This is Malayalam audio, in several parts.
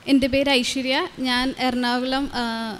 എൻ്റെ പേര് ഐശ്വര്യ ഞാൻ എറണാകുളം ആ,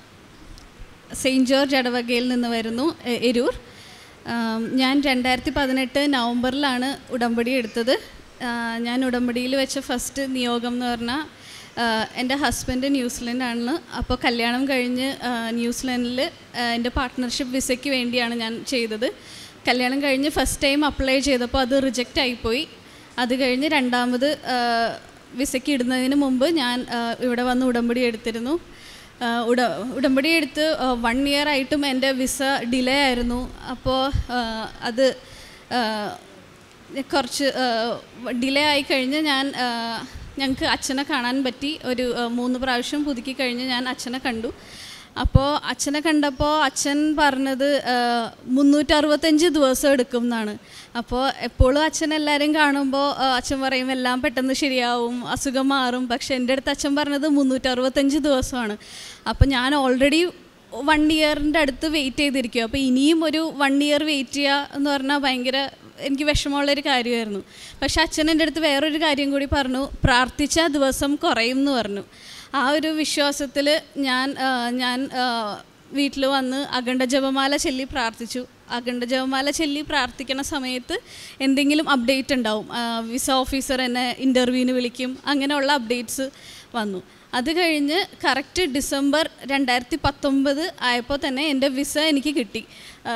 സെയിൻറ്റ് ജോർജ് ഇടവകയിൽ നിന്ന് വരുന്നു എ- എരൂർ ആം, ഞാൻ രണ്ടായിരത്തി പതിനെട്ട് നവംബറിലാണ് ഉടമ്പടി എടുത്തത് ആ, ഞാൻ ഉടമ്പടിയിൽ വെച്ച ഫസ്റ്റ് നിയോഗം എന്ന് പറഞ്ഞാൽ എൻ്റെ ഹസ്ബൻഡ് ന്യൂസിലൻഡാണ് അപ്പോൾ കല്യാണം കഴിഞ്ഞ് ആ, ന്യൂസിലൻഡിൽ ആ, എൻ്റെ പാർട്ട്ണർഷിപ്പ് വിസയ്ക്ക് വേണ്ടിയാണ് ഞാൻ ചെയ്തത് കല്യാണം കഴിഞ്ഞ് ഫസ്റ്റ് ടൈം അപ്ലൈ ചെയ്തപ്പോൾ അത് റിജക്റ്റ് ആയിപ്പോയി അത് കഴിഞ്ഞ് രണ്ടാമത് ആ, വിസയ്ക്ക് ഇടുന്നതിന് മുമ്പ് ഞാൻ ആ, ഇവിടെ വന്ന് ഉടമ്പടി എടുത്തിരുന്നു ആ, ഉട ഉടമ്പടി എടുത്ത് വൺ ഇയർ ആയിട്ടും എൻ്റെ വിസ ഡിലേ ആയിരുന്നു അപ്പോൾ ആ, അത് ആ, കുറച്ച് ഡിലേ ആയി കഴിഞ്ഞ് ഞാൻ ഞങ്ങൾക്ക് അച്ഛനെ കാണാൻ പറ്റി ഒരു ആ, മൂന്ന് പ്രാവശ്യം പുതുക്കി കഴിഞ്ഞ് ഞാൻ അച്ഛനെ കണ്ടു അപ്പോൾ അച്ഛനെ കണ്ടപ്പോൾ അച്ഛൻ പറഞ്ഞത് മുന്നൂറ്ററുപത്തഞ്ച് ദിവസം എടുക്കും എന്നാണ് അപ്പോൾ എപ്പോഴും അച്ഛൻ എല്ലാവരെയും കാണുമ്പോൾ അച്ഛൻ പറയും എല്ലാം പെട്ടെന്ന് ശരിയാവും അസുഖം മാറും പക്ഷെ എൻ്റെ അടുത്ത് അച്ഛൻ പറഞ്ഞത് മുന്നൂറ്ററുപത്തഞ്ച് ദിവസമാണ് അപ്പോൾ ഞാൻ ഓൾറെഡി വൺ ഇയറിൻ്റെ അടുത്ത് വെയിറ്റ് ചെയ്തിരിക്കുക അപ്പോൾ ഇനിയും ഒരു വൺ ഇയർ വെയിറ്റ് ചെയ്യുക എന്ന് പറഞ്ഞാൽ ഭയങ്കര എനിക്ക് വിഷമമുള്ളൊരു കാര്യമായിരുന്നു പക്ഷെ അച്ഛൻ എൻ്റെ അടുത്ത് വേറൊരു കാര്യം കൂടി പറഞ്ഞു പ്രാർത്ഥിച്ച ദിവസം കുറയും എന്ന് പറഞ്ഞു ആ ഒരു വിശ്വാസത്തിൽ ഞാൻ ആ, ഞാൻ വീട്ടിൽ വന്ന് അഖണ്ഡ ജപമാല ചൊല്ലി പ്രാർത്ഥിച്ചു അഖണ്ഡ ജപമാല ചൊല്ലി പ്രാർത്ഥിക്കുന്ന സമയത്ത് എന്തെങ്കിലും അപ്ഡേറ്റ് ഉണ്ടാവും ആ, വിസ ഓഫീസർ എന്നെ ഇൻ്റർവ്യൂവിന് വിളിക്കും അങ്ങനെയുള്ള അപ്ഡേറ്റ്സ് വന്നു അത് കഴിഞ്ഞ് കറക്റ്റ് ഡിസംബർ രണ്ടായിരത്തി പത്തൊമ്പത് ആയപ്പോൾ തന്നെ എൻ്റെ വിസ എനിക്ക് കിട്ടി ആ,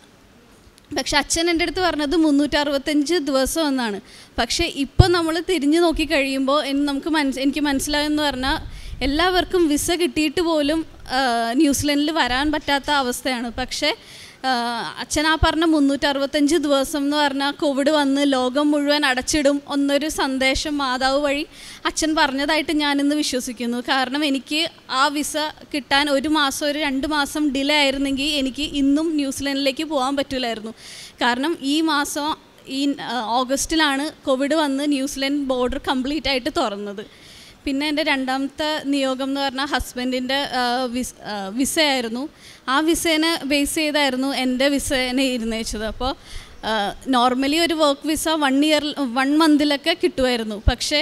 പക്ഷെ അച്ഛൻ എൻ്റെ അടുത്ത് പറഞ്ഞത് മുന്നൂറ്ററുപത്തഞ്ച് ദിവസം എന്നാണ് പക്ഷേ ഇപ്പോൾ നമ്മൾ തിരിഞ്ഞു നോക്കി കഴിയുമ്പോൾ എന്ന് നമുക്ക് മനസ് എനിക്ക് മനസ്സിലായെന്ന് പറഞ്ഞാൽ എല്ലാവർക്കും വിസ കിട്ടിയിട്ട് പോലും ആ, ന്യൂസിലൻഡിൽ വരാൻ പറ്റാത്ത അവസ്ഥയാണ് പക്ഷേ ആ, അച്ഛൻ ആ പറഞ്ഞ മുന്നൂറ്ററുപത്തഞ്ച് ദിവസം എന്ന് പറഞ്ഞാൽ കോവിഡ് വന്ന് ലോകം മുഴുവൻ അടച്ചിടും എന്നൊരു സന്ദേശം മാതാവ് വഴി അച്ഛൻ പറഞ്ഞതായിട്ട് ഞാനിന്ന് വിശ്വസിക്കുന്നു കാരണം എനിക്ക് ആ വിസ കിട്ടാൻ ഒരു മാസം ഒരു രണ്ട് മാസം ഡിലേ ആയിരുന്നെങ്കിൽ എനിക്ക് ഇന്നും ന്യൂസിലൻഡിലേക്ക് പോകാൻ പറ്റില്ലായിരുന്നു കാരണം ഈ മാസം ഈ ആ, ഓഗസ്റ്റിലാണ് കോവിഡ് വന്ന് ന്യൂസിലൻഡ് ബോർഡർ കംപ്ലീറ്റ് ആയിട്ട് തുറന്നത് പിന്നെ എൻ്റെ രണ്ടാമത്തെ നിയോഗം എന്ന് പറഞ്ഞാൽ ഹസ്ബൻഡിൻ്റെ വിസ ആ, വിസയായിരുന്നു ആ വിസേനെ ബേസ് ചെയ്തായിരുന്നു എൻ്റെ വിസേനെ ഇരുന്നേച്ചത് അപ്പോൾ നോർമലി ഒരു work visa one year one മന്തിലൊക്കെ കിട്ടുമായിരുന്നു പക്ഷേ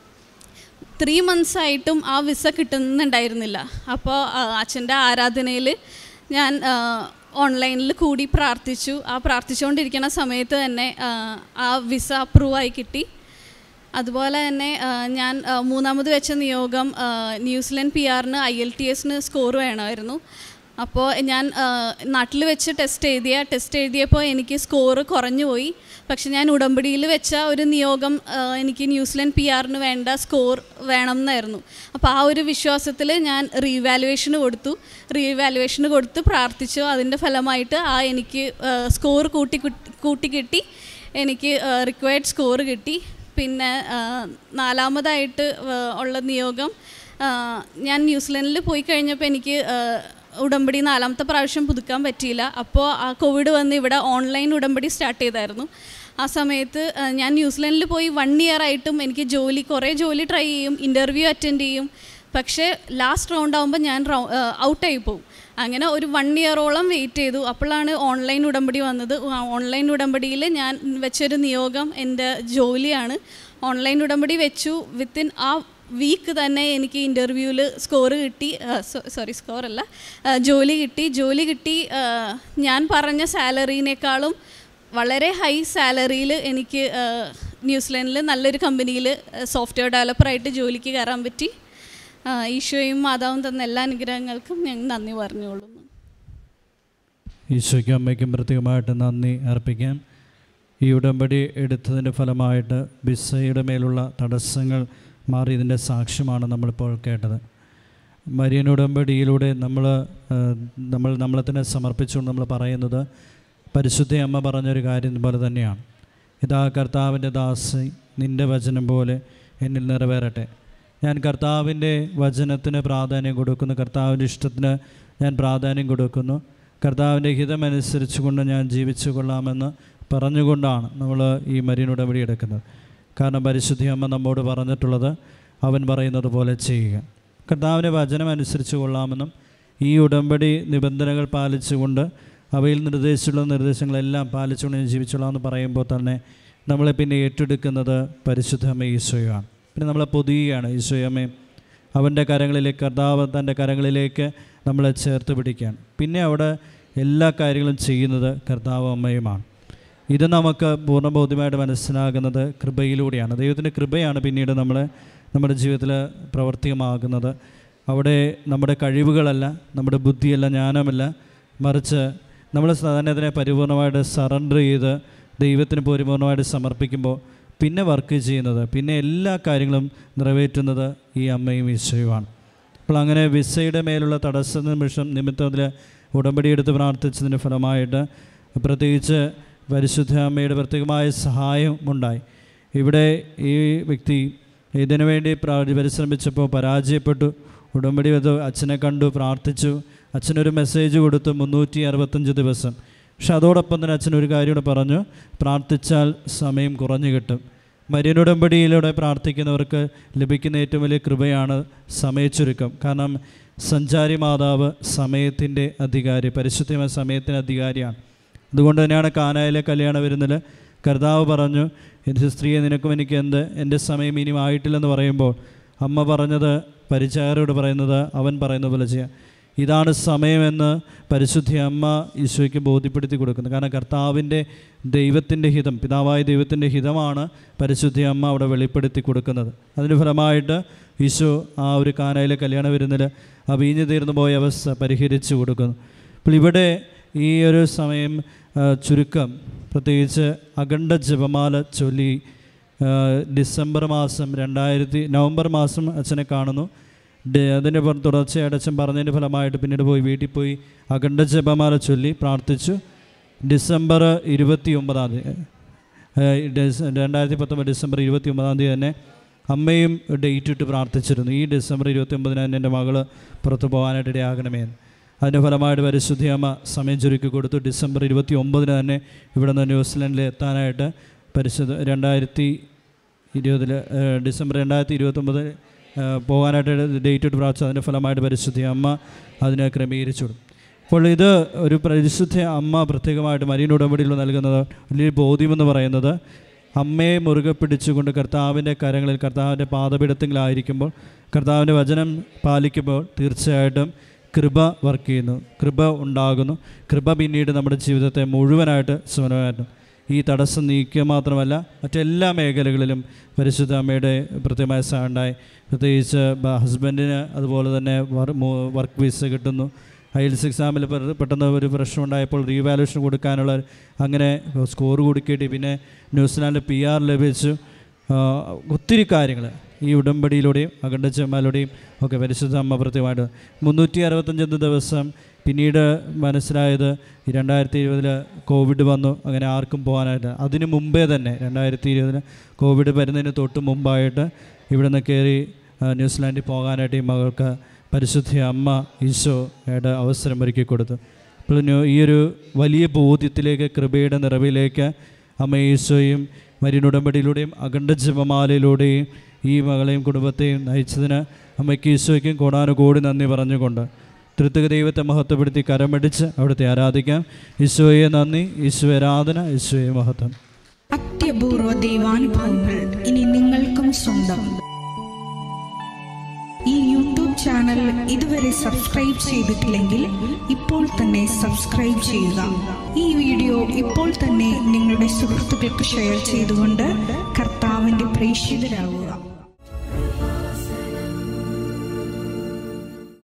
ത്രീ മന്ത്സ് ആയിട്ടും ആ വിസ കിട്ടുന്നുണ്ടായിരുന്നില്ല അപ്പോൾ അച്ഛൻ്റെ ആരാധനയിൽ ഞാൻ ഓൺലൈനിൽ കൂടി പ്രാർത്ഥിച്ചു ആ പ്രാർത്ഥിച്ചുകൊണ്ടിരിക്കുന്ന സമയത്ത് തന്നെ ആ, ആ വിസ അപ്രൂവ് ആയി കിട്ടി അതുപോലെ തന്നെ ആ, ഞാൻ ആ, മൂന്നാമത് വെച്ച നിയോഗം ആ, ന്യൂസിലൻഡ് പി ആറിന് ഐ എൽ ടി എസിന് സ്കോർ വേണമായിരുന്നു അപ്പോൾ ഞാൻ നാട്ടിൽ വെച്ച് ടെസ്റ്റ് എഴുതിയ ടെസ്റ്റ് എഴുതിയപ്പോൾ എനിക്ക് സ്കോർ കുറഞ്ഞു പോയി പക്ഷെ ഞാൻ ഉടമ്പടിയിൽ വെച്ച ഒരു നിയോഗം ആ, എനിക്ക് ന്യൂസിലൻഡ് പി ആറിന് വേണ്ട സ്കോർ വേണം എന്നായിരുന്നു അപ്പോൾ ആ ഒരു വിശ്വാസത്തിൽ ഞാൻ റീവാലുവേഷന് കൊടുത്തു റീവാലുവേഷന് കൊടുത്ത് പ്രാർത്ഥിച്ചു അതിൻ്റെ ഫലമായിട്ട് ആ എനിക്ക് സ്കോർ കൂട്ടി കിട്ടി- കൂട്ടി കിട്ടി എനിക്ക് റിക്വയർഡ് സ്കോർ കിട്ടി പിന്നെ ആ, നാലാമതായിട്ട് ആ, ഉള്ള നിയോഗം ആ, ഞാൻ ന്യൂസിലൻഡിൽ പോയി കഴിഞ്ഞപ്പോൾ എനിക്ക് ആ, ഉടമ്പടി നാലാമത്തെ പ്രാവശ്യം പുതുക്കാൻ പറ്റിയില്ല അപ്പോൾ ആ കോവിഡ് വന്ന് ഇവിടെ ഓൺലൈൻ ഉടമ്പടി സ്റ്റാർട്ട് ചെയ്തായിരുന്നു ആ സമയത്ത് ആ, ഞാൻ ന്യൂസിലൻഡിൽ പോയി വൺ ഇയർ ആയിട്ടും എനിക്ക് ജോലി കുറേ ജോലി ട്രൈ ചെയ്യും ഇൻ്റർവ്യൂ അറ്റൻഡ് ചെയ്യും പക്ഷേ ലാസ്റ്റ് റൗണ്ട് ആകുമ്പോൾ ഞാൻ ഔട്ടായി പോകും അങ്ങനെ ഒരു വൺ ഇയറോളം വെയിറ്റ് ചെയ്തു അപ്പോഴാണ് ഓൺലൈൻ ഉടമ്പടി വന്നത് ഓൺലൈൻ ഉടമ്പടിയിൽ ഞാൻ വെച്ചൊരു നിയോഗം എൻ്റെ ജോലിയാണ് ഓൺലൈൻ ഉടമ്പടി വെച്ചു വിത്തിൻ ആ വീക്ക് തന്നെ എനിക്ക് ഇൻ്റർവ്യൂവിൽ സ്കോർ കിട്ടി സോറി സ്കോറല്ല ജോലി കിട്ടി ജോലി കിട്ടി ആ, ഞാൻ പറഞ്ഞ സാലറീനേക്കാളും വളരെ ഹൈ സാലറിയിൽ എനിക്ക് ആ, ന്യൂസിലൻഡിൽ നല്ലൊരു കമ്പനിയിൽ സോഫ്റ്റ്വെയർ ഡെവലപ്പറായിട്ട് ജോലിക്ക് കയറാൻ പറ്റി ആ, ഈശോയും മാതാവും തന്ന എല്ലാ അനുഗ്രഹങ്ങൾക്കും ഞാൻ നന്ദി പറഞ്ഞുകൊള്ളുന്നു ഈശോയ്ക്കും അമ്മയ്ക്കും പ്രത്യേകമായിട്ട് നന്ദി അർപ്പിക്കാം ഈ ഉടമ്പടി എടുത്തതിൻ്റെ ഫലമായിട്ട് ബിസയുടെ മേലുള്ള തടസ്സങ്ങൾ മാറിയതിൻ്റെ സാക്ഷ്യമാണ് നമ്മളിപ്പോൾ കേട്ടത് മരിയൻ ഉടമ്പടിയിലൂടെ നമ്മൾ ആ, നമ്മൾ നമ്മളെ തന്നെ സമർപ്പിച്ചുകൊണ്ട് നമ്മൾ പറയുന്നത് പരിശുദ്ധ അമ്മ പറഞ്ഞൊരു കാര്യം പോലെ തന്നെയാണ് ഇതാ കർത്താവിൻ്റെ ദാസി നിൻ്റെ വചനം പോലെ എന്നിൽ നിറവേറട്ടെ ഞാൻ കർത്താവിൻ്റെ വചനത്തിന് പ്രാധാന്യം കൊടുക്കുന്നു കർത്താവിൻ്റെ ഇഷ്ടത്തിന് ഞാൻ പ്രാധാന്യം കൊടുക്കുന്നു കർത്താവിൻ്റെ ഹിതമനുസരിച്ച് കൊണ്ട് ഞാൻ ജീവിച്ചു കൊള്ളാമെന്ന് പറഞ്ഞുകൊണ്ടാണ് നമ്മൾ ഈ മരിയൻ ഉടമ്പടി എടുക്കുന്നത് കാരണം പരിശുദ്ധി അമ്മ നമ്മോട് പറഞ്ഞിട്ടുള്ളത് അവൻ പറയുന്നത് പോലെ ചെയ്യുക കർത്താവിൻ്റെ വചനം അനുസരിച്ച് കൊള്ളാമെന്നും ഈ ഉടമ്പടി നിബന്ധനകൾ പാലിച്ചുകൊണ്ട് അവയിൽ നിർദ്ദേശിച്ചുള്ള നിർദ്ദേശങ്ങളെല്ലാം പാലിച്ചുകൊണ്ട് ഞാൻ ജീവിച്ചോളാം എന്ന് പറയുമ്പോൾ തന്നെ നമ്മളെ പിന്നെ ഏറ്റെടുക്കുന്നത് പരിശുദ്ധ അമ്മ ഈശോയാണ് പിന്നെ നമ്മളെ പൊതിയുകയാണ് ഈശോയമ്മേ അവൻ്റെ കരങ്ങളിലേക്ക് കർത്താവ് തൻ്റെ കരങ്ങളിലേക്ക് നമ്മളെ ചേർത്ത് പിടിക്കുകയാണ് പിന്നെ അവിടെ എല്ലാ കാര്യങ്ങളും ചെയ്യുന്നത് കർത്താവ് അമ്മയുമാണ് ഇത് നമുക്ക് പൂർണ്ണബോധ്യമായിട്ട് മനസ്സിലാകുന്നത് കൃപയിലൂടെയാണ് ദൈവത്തിൻ്റെ കൃപയാണ് പിന്നീട് നമ്മളെ നമ്മുടെ ജീവിതത്തിൽ പ്രവർത്തികമാകുന്നത് അവിടെ നമ്മുടെ കഴിവുകളല്ല നമ്മുടെ ബുദ്ധിയല്ല ജ്ഞാനമല്ല മറിച്ച് നമ്മൾ സാധാരണത്തിനെ പരിപൂർണമായിട്ട് സറണ്ടർ ചെയ്ത് ദൈവത്തിന് പരിപൂർണമായിട്ട് സമർപ്പിക്കുമ്പോൾ പിന്നെ വർക്ക് ചെയ്യുന്നത് പിന്നെ എല്ലാ കാര്യങ്ങളും നിറവേറ്റുന്നത് ഈ അമ്മയും ഈശോയുമാണ് അപ്പോൾ അങ്ങനെ വിസയുടെ മേലുള്ള തടസ്സ നിമിഷം നിമിത്തത്തിൽ ഉടമ്പടി എടുത്ത് പ്രാർത്ഥിച്ചതിൻ്റെ ഫലമായിട്ട് പ്രത്യേകിച്ച് പരിശുദ്ധ അമ്മയുടെ പ്രത്യേകമായ സഹായം ഉണ്ടായി ഇവിടെ ഈ വ്യക്തി ഇതിനു വേണ്ടി പ്രാ- പരിശ്രമിച്ചപ്പോൾ പരാജയപ്പെട്ടു ഉടമ്പടി വന്ന് അച്ഛനെ കണ്ടു പ്രാർത്ഥിച്ചു അച്ഛനൊരു മെസ്സേജ് കൊടുത്തു മുന്നൂറ്റി അറുപത്തഞ്ച് ദിവസം പക്ഷെ അതോടൊപ്പം തന്നെ അച്ഛൻ ഒരു കാര്യം കൂടെ പറഞ്ഞു പ്രാർത്ഥിച്ചാൽ സമയം കുറഞ്ഞു കിട്ടും മരിയനുടമ്പടിയിലൂടെ പ്രാർത്ഥിക്കുന്നവർക്ക് ലഭിക്കുന്ന ഏറ്റവും വലിയ കൃപയാണ് സമയച്ചുരുക്കം കാരണം സഞ്ചാരി മാതാവ് സമയത്തിൻ്റെ അധികാരി പരിശുദ്ധമായ സമയത്തിൻ്റെ അധികാരിയാണ് അതുകൊണ്ട് തന്നെയാണ് കാനായിലെ കല്യാണ വിരുന്നിൽ കർത്താവ് പറഞ്ഞു എൻ്റെ സ്ത്രീയെ നിനക്കും എനിക്ക് എന്ത് എൻ്റെ സമയം ഇനിയും ആയിട്ടില്ലെന്ന് പറയുമ്പോൾ അമ്മ പറഞ്ഞത് പരിചാരയോട് പറയുന്നത് അവൻ പറയുന്ന പോലെ ചെയ്യാം ഇതാണ് സമയമെന്ന് പരിശുദ്ധി അമ്മ ഈശോയ്ക്ക് ബോധ്യപ്പെടുത്തി കൊടുക്കുന്നത് കാരണം കർത്താവിൻ്റെ ദൈവത്തിൻ്റെ ഹിതം പിതാവായ ദൈവത്തിൻ്റെ ഹിതമാണ് പരിശുദ്ധി അമ്മ അവിടെ വെളിപ്പെടുത്തി കൊടുക്കുന്നത് അതിന് ഫലമായിട്ട് ഈശോ ആ ഒരു കാനായിലെ കല്യാണ വിരുന്നിൽ ആ വീഞ്ഞു തീർന്നു പോയ അവസ്ഥ പരിഹരിച്ചു കൊടുക്കുന്നു അപ്പോൾ ഇവിടെ ഈ ഒരു സമയം ആ, ചുരുക്കം പ്രത്യേകിച്ച് അഖണ്ഡ ജപമാല ചൊല്ലി ആ, ഡിസംബർ മാസം രണ്ടായിരത്തി നവംബർ മാസം അച്ഛനെ കാണുന്നു ഡെ- അതിൻ്റെ പുറത്ത് തുടർച്ചയായിട്ട് അച്ഛൻ പറഞ്ഞതിൻ്റെ ഫലമായിട്ട് പിന്നീട് പോയി വീട്ടിൽ പോയി അഖണ്ഡ ജപമാല ചൊല്ലി പ്രാർത്ഥിച്ചു ഡിസംബർ ഇരുപത്തി ഒമ്പതാം തീയതി ഏഹ് ഡിസ- രണ്ടായിരത്തി പത്തൊമ്പത് ഡിസംബർ ഇരുപത്തി ഒമ്പതാം തീയതി തന്നെ അമ്മയും ഡേറ്റ് ഇട്ട് പ്രാർത്ഥിച്ചിരുന്നു ഈ ഡിസംബർ ഇരുപത്തി ഒമ്പതിന് തന്നെ എൻ്റെ മകള് പുറത്ത് പോകാനായിട്ട് ഇടയാകണമേ എന്ന് അതിൻ്റെ ഫലമായിട്ട് പരിശുദ്ധി അമ്മ സമയം ചുരുക്കി കൊടുത്തു ഡിസംബർ ഇരുപത്തി ഒമ്പതിന് തന്നെ ഇവിടെ നിന്ന് ന്യൂസിലൻഡിൽ എത്താനായിട്ട് പരിശുദ്ധ രണ്ടായിരത്തി ഇരുപതിൽ ഡിസംബർ രണ്ടായിരത്തി ഇരുപത്തൊമ്പത് പോകാനായിട്ട് ഡേറ്റ് ഇട്ട് പ്രാർത്ഥിച്ചു അതിൻ്റെ ഫലമായിട്ട് പരിശുദ്ധി അമ്മ അതിനെ ക്രമീകരിച്ചു കൊടുത്തു. അപ്പോൾ ഇത് ഒരു പരിശുദ്ധ അമ്മ പ്രത്യേകമായിട്ട് മരീൻ ഉടമ്പടിയിൽ നൽകുന്നത് വലിയൊരു ബോധ്യമെന്ന് പറയുന്നത് അമ്മയെ മുറുകെ പിടിച്ചുകൊണ്ട് കർത്താവിൻ്റെ കരങ്ങളിൽ കർത്താവിൻ്റെ പാദപീഠത്തിലായിരിക്കുമ്പോൾ കർത്താവിൻ്റെ വചനം പാലിക്കുമ്പോൾ തീർച്ചയായിട്ടും കൃപ വർക്ക് ചെയ്യുന്നു കൃപ ഉണ്ടാകുന്നു കൃപ പിന്നീട് നമ്മുടെ ജീവിതത്തെ മുഴുവനായിട്ട് സുമനമായിരുന്നു ഈ തടസ്സം നീക്കുക മാത്രമല്ല മറ്റെല്ലാ മേഖലകളിലും പരിശുദ്ധ അമ്മയുടെ പ്രത്യേകമായ സഹായമുണ്ടായി പ്രത്യേകിച്ച് ബ- ഹസ്ബൻഡിന് അതുപോലെ തന്നെ വർ- മോ- വർക്ക് വിസ കിട്ടുന്നു ഐൽസ് എക്സാമിൽ പെ- പെട്ടെന്ന് ഒരു പ്രശ്നം ഉണ്ടായപ്പോൾ റീവാലുവേഷൻ കൊടുക്കാനുള്ള അങ്ങനെ സ്കോർ കൊടുക്കേണ്ടി പിന്നെ ന്യൂസിലാൻഡ് പി ആർ ലഭിച്ചു ആ, ഒത്തിരി കാര്യങ്ങൾ ഈ ഉടമ്പടിയിലൂടെയും അഖണ്ഡ ചെമ്മാലൂടെയും ഒക്കെ പരിശുദ്ധ അമ്മ പ്രത്യേകമായിട്ട് മുന്നൂറ്റി അറുപത്തഞ്ച് ദിവസം പിന്നീട് മനസ്സിലായത് ഈ രണ്ടായിരത്തി ഇരുപതിൽ കോവിഡ് വന്നു അങ്ങനെ ആർക്കും പോകാനായിട്ട് അതിന് മുമ്പേ തന്നെ രണ്ടായിരത്തി ഇരുപതിന് കോവിഡ് വരുന്നതിന് തൊട്ട് മുമ്പായിട്ട് ഇവിടെ നിന്ന് കയറി ആ, ന്യൂസിലാൻഡിൽ പോകാനായിട്ട് ഈ മകൾക്ക് പരിശുദ്ധ അമ്മ ഈശോയുടെ അവസരം ഒരുക്കി കൊടുത്തു അപ്പോൾ ന്യൂ- ഈ ഒരു വലിയ ബോധ്യത്തിലേക്ക് കൃപയുടെ നിറവിലേക്ക് അമ്മ ഈശോയും മരിനുടമ്പടിയിലൂടെയും അഖണ്ഡ ജപമാലയിലൂടെയും ഈ മകളെയും കുടുംബത്തെയും നയിച്ചതിന് അമ്മയ്ക്ക് ഈശോയ്ക്കും കോടാനുകോടി നന്ദി പറഞ്ഞുകൊണ്ട് തൃത്വക ദൈവത്തെ മഹത്വപ്പെടുത്തി കരമടിച്ച് അവിടുത്തെ ആരാധിക്കാം ഈശോയെ നന്ദി ഈശോ ആരാധന ഈശോയെ മഹത്വം അത്യപൂർവ ദൈവാനുഭവങ്ങൾ ഇനി നിങ്ങൾക്കും സ്വന്തം ഈ യൂട്യൂബ് ചാനൽ ഇതുവരെ സബ്സ്ക്രൈബ് ചെയ്തിട്ടില്ലെങ്കിൽ ഇപ്പോൾ തന്നെ സബ്സ്ക്രൈബ് ചെയ്യുക ഈ വീഡിയോ ഇപ്പോൾ തന്നെ നിങ്ങളുടെ സുഹൃത്തുക്കൾക്ക് ഷെയർ ചെയ്തുകൊണ്ട് കർത്താവിൻ്റെ പ്രേക്ഷിതരാകുക